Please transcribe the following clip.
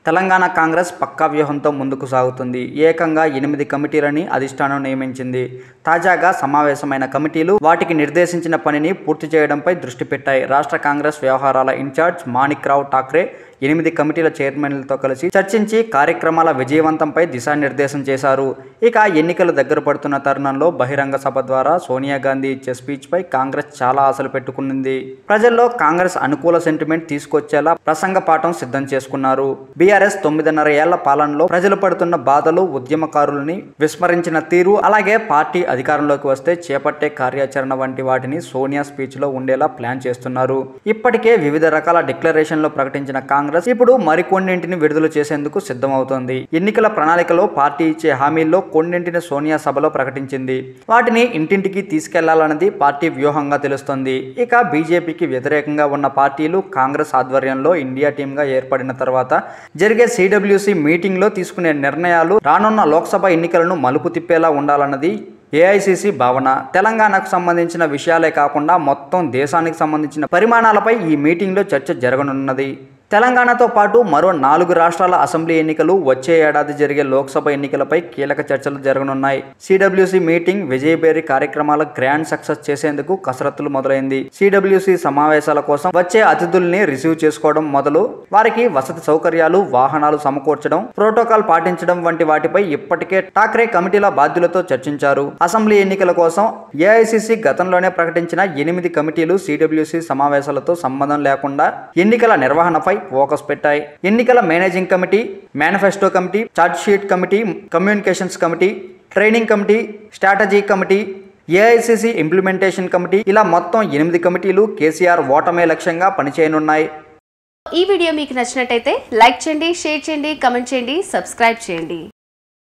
తెలంగాణ కాంగ్రెస్ పక్కా వ్యూహంతో ముందుకు సాగుతుంది ఏకంగా ఎనిమిది కమిటీలని అధిష్టానం నియమించింది తాజాగా సమావేశమైన కమిటీలు వాటికి నిర్దేశించిన పనిని పూర్తి చేయడంపై దృష్టి పెట్టాయి రాష్ట్ర కాంగ్రెస్ వ్యవహారాల ఇన్ఛార్జ్ మాణిక్ రావు ఠాక్రే ఎనిమిది కమిటీల చైర్మన్లతో కలిసి చర్చించి కార్యక్రమాల విజయవంతంపై దిశానిర్దేశం చేశారు ఇక ఎన్నికలు దగ్గర పడుతున్న తరుణంలో బహిరంగ సభ ద్వారా సోనియా గాంధీ ఇచ్చే స్పీచ్పై కాంగ్రెస్ చాలా ఆశలు పెట్టుకునింది ప్రజల్లో కాంగ్రెస్ అనుకూల సెంటిమెంట్ తీసుకొచ్చేలా ప్రసంగ పాఠం సిద్ధం చేసుకున్నారు బీఆర్ఎస్ తొమ్మిదిన్నర ఏళ్ల పాలనలో ప్రజలు పడుతున్న బాధలు ఉద్యమకారులని విస్మరించిన తీరు అలాగే పార్టీ అధికారంలోకి వస్తే చేపట్టే కార్యాచరణ వంటి వాటిని సోనియా స్పీచ్లో ఉండేలా ప్లాన్ చేస్తున్నారు ఇప్పటికే వివిధ రకాల డిక్లరేషన్లు ప్రకటించిన కాంగ్రెస్ ఇప్పుడు మరికొన్నింటిని విడుదల చేసేందుకు సిద్ధమవుతోంది ఎన్నికల ప్రణాళికలో పార్టీ ఇచ్చే హామీల్లో కొన్నింటిని సోనియా సభలో ప్రకటించింది వాటిని ఇంటింటికి తీసుకెళ్లాలన్నది పార్టీ వ్యూహంగా తెలుస్తోంది ఇక బీజేపీకి వ్యతిరేకంగా ఉన్న పార్టీలు కాంగ్రెస్ ఆధ్వర్యంలో ఇండియా టీమ్గా ఏర్పడిన తర్వాత జరిగే సిడబ్ల్యూసి మీటింగ్లో తీసుకునే నిర్ణయాలు రానున్న లోక్సభ ఎన్నికలను మలుపు తిప్పేలా ఉండాలన్నది ఏఐసిసి భావన తెలంగాణకు సంబంధించిన విషయాలే కాకుండా మొత్తం దేశానికి సంబంధించిన పరిమాణాలపై ఈ మీటింగ్లో చర్చ జరగనున్నది తెలంగాణతో పాటు మరో నాలుగు రాష్ట్రాల అసెంబ్లీ ఎన్నికలు వచ్చే ఏడాది జరిగే లోక్సభ ఎన్నికలపై కీలక చర్చలు జరగనున్నాయి సిడబ్ల్యూసి మీటింగ్ విజయబేరి కార్యక్రమాల గ్రాండ్ సక్సెస్ చేసేందుకు కసరత్తులు మొదలైంది సిడబ్ల్యూసి సమావేశాల కోసం వచ్చే అతిథుల్ని రిసీవ్ చేసుకోవడం మొదలు వారికి వసతి సౌకర్యాలు వాహనాలు సమకూర్చడం ప్రోటోకాల్ పాటించడం వంటి వాటిపై ఇప్పటికే ఠాక్రే కమిటీల బాధ్యులతో చర్చించారు అసెంబ్లీ ఎన్నికల కోసం ఏఐసిసి గతంలోనే ప్రకటించిన ఎనిమిది కమిటీలు సిడబ్ల్యూసి సమావేశాలతో సంబంధం లేకుండా ఎన్నికల నిర్వహణపై ఫోకస్ పెట్టాయి ఎన్నికల managing committee manifesto committee charge sheet committee communications committee training committee strategy committee AICC implementation committee ఇలా మొత్తం ఎనిమిది కమిటీలు కేసీఆర్ ఓటమే లక్ష్యంగా పనిచేయనున్నాయి ఈ వీడియో మీకు నచ్చినట్టయితే లైక్ చేయండి షేర్ చేయండి కమెంట్ చేయండి సబ్స్క్రైబ్ చేయండి